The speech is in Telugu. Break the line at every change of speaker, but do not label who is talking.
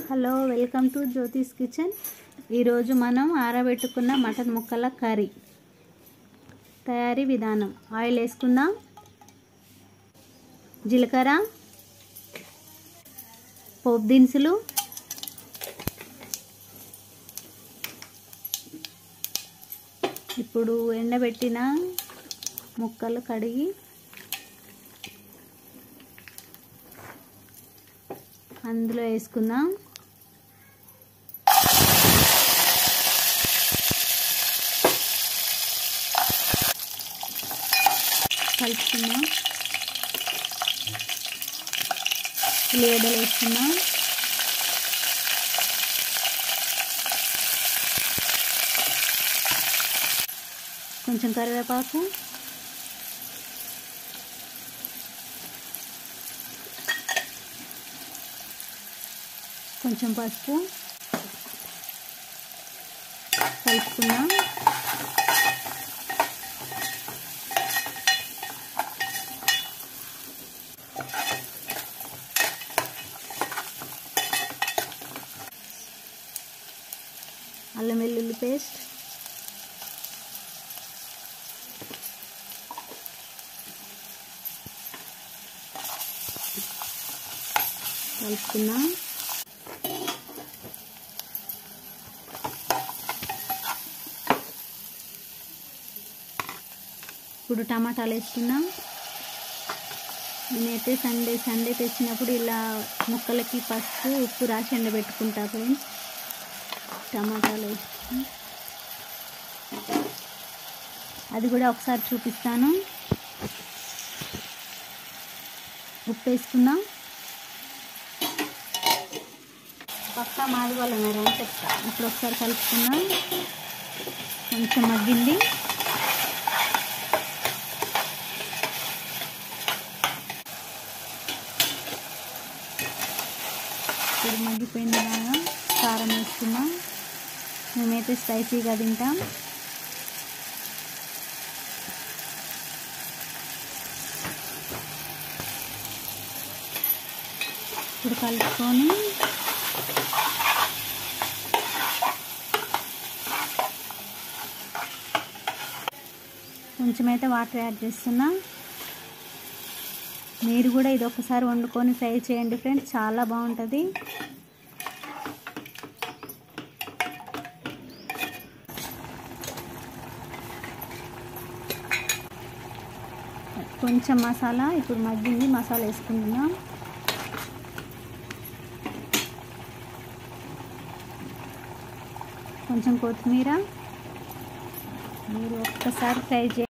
hello welcome to Jyothi's kitchen ఈరోజు మనం ఆరబెట్టుకున్న మటన్ ముక్కల కర్రీ తయారీ విధానం ఆయిల్ వేసుకుందాం జీలకర్ర పోపు దినుసులు ఇప్పుడు ఎండబెట్టిన ముక్కలు కడిగి అందులో వేసుకుందాం కలుపుకుందాం ఉల్లిగడ్డలు వేసుకుందాం కొంచెం కరివేపాకు కొంచెం పసుపు కలుపుకుందాం అల్లం వెల్లుల్లి పేస్ట్ కలుపుకుందాం ఇప్పుడు టమాటాలు వేసుకుందాం నేనైతే సండే సండే తెచ్చినప్పుడు ఇలా ముక్కలకి పసుపు ఉప్పు రాసి ఎండబెట్టుకుంటా ఫ్రెండ్స్ టమాటాలు వేసుకుని అది కూడా ఒకసారి చూపిస్తాను ఉప్పు వేసుకుందాం పక్కా మాది వాళ్ళని అని చెప్తా ఇప్పుడు ఒకసారి కలుపుకుందాం కొంచెం మగ్గింది ఇప్పుడు మగ్గిపోయింది బాగా కారం వేసుకున్నాం మేమైతే స్పైసీగా తింటాం ఇప్పుడు కలుపుకొని కొంచెం అయితే వాటర్ యాడ్ చేస్తున్నా మీరు కూడా ఇది ఒకసారి వండుకొని ట్రై చేయండి ఫ్రెండ్స్ చాలా బాగుంటుంది కొంచెం మసాలా ఇప్పుడు మగ్గింది మసాలా వేసుకుంటున్నాం కొంచెం కొత్తిమీర మీరు ఒక్కసారి ట్రై చేయండి